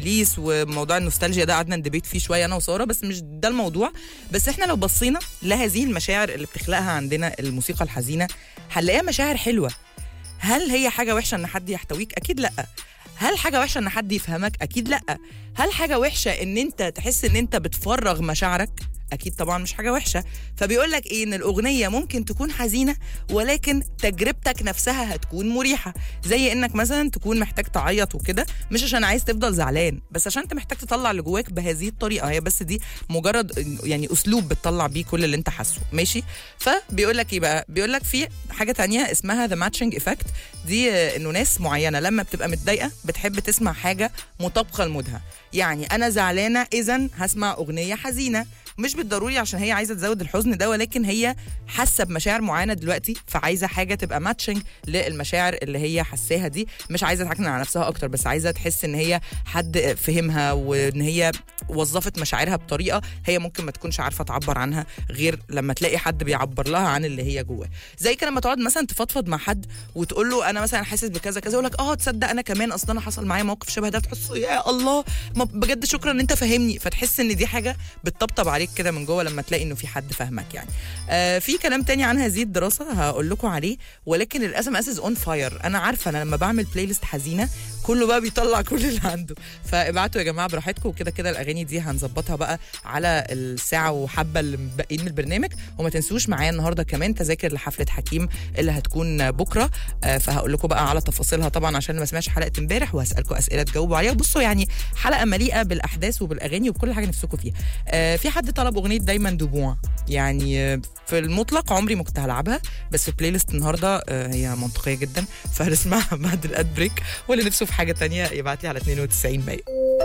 اليسا وموضوع النوستالجيا ده قعدنا ندبيت فيه شويه انا وساره بس مش ده الموضوع بس احنا لو بصينا لهذه المشاعر اللي بتخلقها عندنا الموسيقى الحزينه هنلاقيها مشاعر حلوه هل هي حاجه وحشه ان حد يحتويك اكيد لا هل حاجه وحشه ان حد يفهمك اكيد لا هل حاجه وحشه ان انت تحس ان انت بتفرغ مشاعرك اكيد طبعا مش حاجه وحشه فبيقول لك ايه ان الاغنيه ممكن تكون حزينه ولكن تجربتك نفسها هتكون مريحه زي انك مثلا تكون محتاج تعيط وكده مش عشان عايز تفضل زعلان بس عشان انت محتاج تطلع اللي جواك بهذه الطريقه هي بس دي مجرد يعني اسلوب بتطلع بيه كل اللي انت حاسه ماشي فبيقول لك ايه بقى بيقول لك في حاجه تانية اسمها ذا ماتشنج افكت دي آه، انه ناس معينه لما بتبقى متضايقه بتحب تسمع حاجه مطابقه لمودها يعني انا زعلانه اذا هسمع اغنيه حزينه مش بالضروري عشان هي عايزه تزود الحزن ده ولكن هي حاسه بمشاعر معينه دلوقتي فعايزه حاجه تبقى ماتشنج للمشاعر اللي هي حساها دي مش عايزه تحكم على نفسها اكتر بس عايزه تحس ان هي حد فهمها وان هي وظفت مشاعرها بطريقه هي ممكن ما تكونش عارفه تعبر عنها غير لما تلاقي حد بيعبر لها عن اللي هي جواه زي كده لما تقعد مثلا تفضفض مع حد وتقول له انا مثلا حاسس بكذا كذا يقول لك اه تصدق انا كمان اصلا انا حصل معايا موقف شبه ده تحس يا الله ما بجد شكرا ان انت فاهمني فتحس ان دي حاجه بتطبطب عليك كده من جوه لما تلاقي انه في حد فاهمك يعني آه في كلام تاني عن هذه الدراسه هقول لكم عليه ولكن الاس ام اس اون فاير انا عارفه انا لما بعمل بلاي ليست حزينه كله بقى بيطلع كل اللي عنده فابعتوا يا جماعه براحتكم وكده كده الاغاني دي هنظبطها بقى على الساعه وحبه اللي مبقين من البرنامج وما تنسوش معايا النهارده كمان تذاكر لحفله حكيم اللي هتكون بكره آه فهقول لكم بقى على تفاصيلها طبعا عشان اللي ما سمعش حلقه امبارح وهسالكم اسئله تجاوبوا عليها بصوا يعني حلقه مليئه بالاحداث وبالاغاني وبكل حاجه نفسكم فيها آه في حد طلب اغنيه دايما دموع يعني آه، في المطلق عمري ما كنت هلعبها بس في بلاي ليست النهارده آه، هي منطقيه جدا فهنسمعها بعد الاد بريك واللي نفسه في حاجه تانية يبعت لي على 92 100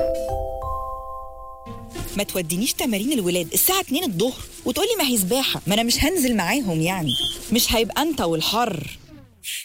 ما تودينيش تمارين الولاد الساعة 2 الظهر وتقولي ما هي سباحة ما أنا مش هنزل معاهم يعني مش هيبقى أنت والحر